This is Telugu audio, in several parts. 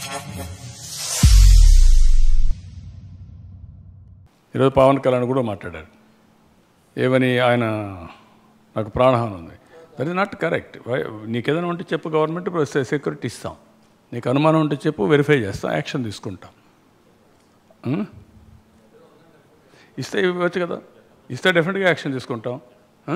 ఈరోజు పవన్ కళ్యాణ్ కూడా మాట్లాడారు ఏమని ఆయన నాకు ప్రాణహాని ఉంది దట్ ఈస్ నాట్ కరెక్ట్ నీకు ఏదైనా ఉంటే చెప్పు గవర్నమెంట్ సెక్యూరిటీ ఇస్తాం నీకు అనుమానం ఉంటే చెప్పు వెరిఫై చేస్తాం యాక్షన్ తీసుకుంటాం ఉం? ఇస్తే ఇవ్వచ్చు కదా ఇస్తే డెఫినెట్గా యాక్షన్ తీసుకుంటాం ఆ?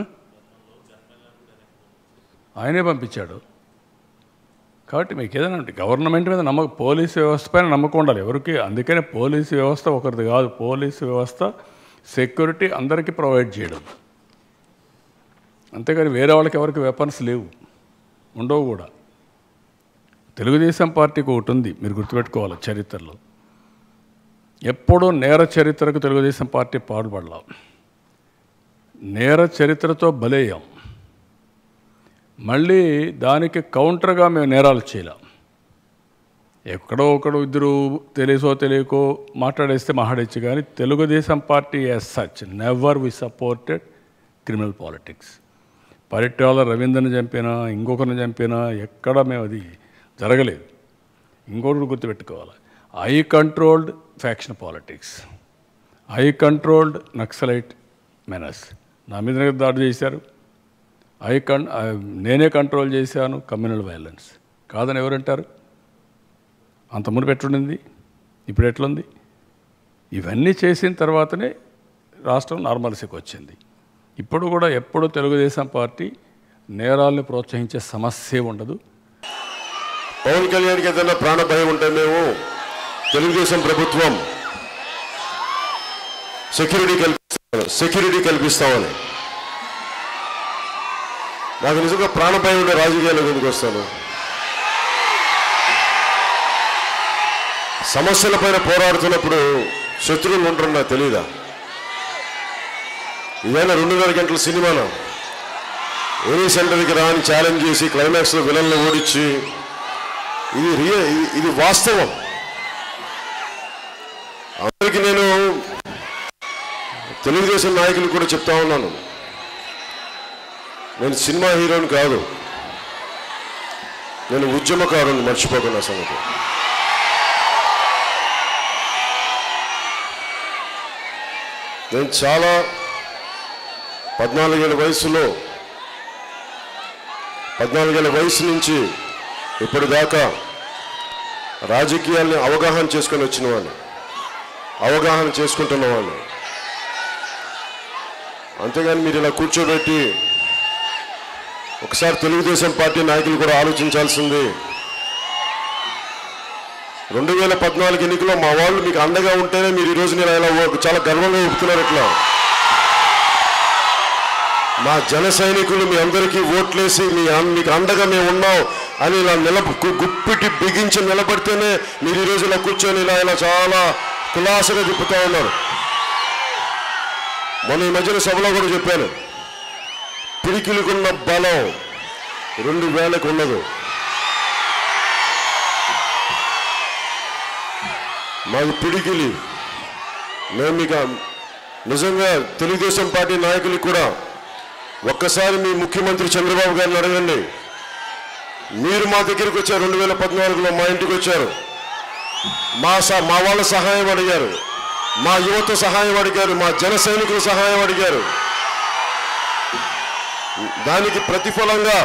ఆయనే పంపించాడు కాబట్టి మీకు ఏదైనా ఉంటే గవర్నమెంట్ మీద నమ్మకం పోలీసు వ్యవస్థ పైన నమ్మకం ఉండాలి ఎవరికి అందుకనే పోలీసు వ్యవస్థ ఒకరిది కాదు పోలీసు వ్యవస్థ సెక్యూరిటీ అందరికీ ప్రొవైడ్ చేయడం అంతేగాని వేరే వాళ్ళకి ఎవరికి వెపన్స్ లేవు ఉండవు కూడా తెలుగుదేశం పార్టీకి ఒకటి ఉంది మీరు గుర్తుపెట్టుకోవాలి చరిత్రలో ఎప్పుడూ నేర చరిత్రకు తెలుగుదేశం పార్టీ పాటుపడలా నేర చరిత్రతో బలయ్యాం మళ్ళీ దానికి కౌంటర్గా మేము నేరాలు చేయలేం ఎక్కడో ఒకడు ఇద్దరు తెలిసో తెలియకో మాట్లాడేస్తే మాట్లాడచ్చు కానీ Telugu Desam party as such never we supported criminal politics Paritala రవీంద్రని చంపినా ఇంకొకరిని చంపినా ఎక్కడ మేము అది జరగలేదు ఇంకొకటి గుర్తుపెట్టుకోవాలి I controlled faction politics I controlled Naxalite menace నా మీద దాడి చేశారు ఐ కన్ నేనే కంట్రోల్ చేశాను కమ్యూనల్ వైలెన్స్ కాదని ఎవరంటారు అంత మునుపు ఎట్లుండింది ఇప్పుడు ఎట్లుంది ఇవన్నీ చేసిన తర్వాతనే రాష్ట్రం నార్మల్సీకి వచ్చింది ఇప్పుడు కూడా ఎప్పుడు తెలుగుదేశం పార్టీ నేరాల్ని ప్రోత్సహించే సమస్య ఉండదు పవన్ కళ్యాణ్కి ఏదైనా ప్రాణ భయం ఉంటే మేము తెలుగుదేశం ప్రభుత్వం సెక్యూరిటీ కల్పిస్తాం సెక్యూరిటీ కల్పిస్తామని నాకు నిజంగా ప్రాణ భయం ఉండే రాజకీయాలకు ఎందుకు వస్తాను సమస్యల పైన పోరాడుతున్నప్పుడు శత్రువులు ఉంటారు నాకు తెలీదా ఇదైనా రెండున్నర గంటల సినిమాలో ఏరీ సెంటర్కి రాని ఛాలెంజ్ చేసి క్లైమాక్స్లో విలన్లు ఓడించి ఇది రియ ఇది- ఇది వాస్తవం అందరికి నేను తెలుగుదేశం నాయకులు కూడా చెప్తా ఉన్నాను నేను సినిమా హీరోని కాదు నేను ఉద్యమకారుని మర్చిపోకున్న సంగతి నేను చాలా పద్నాలుగేళ్ళ వయసులో పద్నాలుగేళ్ళ వయసు నుంచి ఇప్పటిదాకా రాజకీయాల్ని అవగాహన చేసుకొని వచ్చిన వాడిని అవగాహన చేసుకుంటున్న వాడిని అంతేగాని మీరు ఇలా కూర్చోబెట్టి ఒకసారి తెలుగుదేశం పార్టీ నాయకులు కూడా ఆలోచించాల్సింది రెండు వేల పద్నాలుగు ఎన్నికలో మా వాళ్ళు మీకు అండగా ఉంటేనే మీరు ఈ రోజు నేను ఇలా ఓ- చాలా గర్వంగా ఒప్పుతున్నారు ఇట్లా మా జన సైనికులు మీ అందరికీ ఓట్లేసి మీ అన్- మీకు అండగా మేము ఉన్నాం అని ఇలా నిలబ గు- గుప్పిటి బిగించి నిలబడితేనే మీరు ఈ రోజు ఇలా కూర్చొని ఇలా ఇలా చాలా కులాసగా తిప్పుతా ఉన్నారు మొన్న ఈ మధ్యన సభలో కూడా చెప్పాను పిడికిలికున్న బలం రెండు వేలకు ఉండదు మాది పిడికిలి మేము మీకు నిజంగా తెలుగుదేశం పార్టీ నాయకులకు కూడా ఒక్కసారి మీ ముఖ్యమంత్రి చంద్రబాబు గారిని అడగండి మీరు మా దగ్గరికి వచ్చారు రెండు వేల పద్నాలుగులో మా ఇంటికి వచ్చారు మా స మా వాళ్ళ సహాయం అడిగారు మా యువత సహాయం అడిగారు మా జన సైనికుల సహాయం అడిగారు దానికి ప్రతిఫలంగా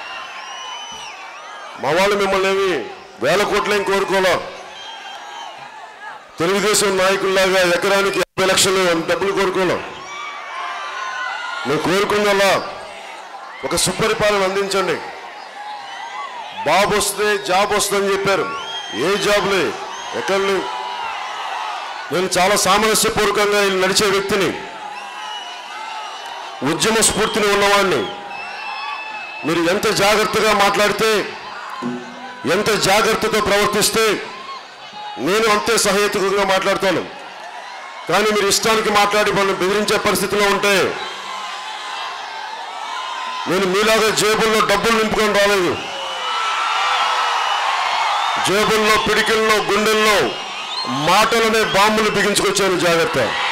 మా వాళ్ళు మిమ్మల్ని ఏమి వేల కోట్లేం కోరుకోలే తెలుగుదేశం నాయకుల్లాగా ఎకరానికి యాభై లక్షలు డబ్బులు కోరుకోలేం మేము కోరుకుందల్లా ఒక సుపరిపాలన అందించండి బాబు వస్తే జాబ్ వస్తుందని చెప్పారు ఏ జాబ్లే ఎక్కడ లేవు నేను చాలా సామరస్యపూర్వకంగా ఇలా నడిచే వ్యక్తిని ఉద్యమ స్ఫూర్తిని ఉన్నవాడిని మీరు ఎంత జాగ్రత్తగా మాట్లాడితే ఎంత జాగ్రత్తతో ప్రవర్తిస్తే నేను అంతే సహేతుకంగా మాట్లాడతాను కానీ మీరు ఇష్టానికి మాట్లాడి మనం బెదిరించే పరిస్థితిలో ఉంటే నేను మీలాగా జేబుల్లో డబ్బులు నింపుకొని రాలేదు జేబుల్లో పిడికిల్లో గుండెల్లో మాటలనే బాంబులు బిగించుకొచ్చాను జాగ్రత్త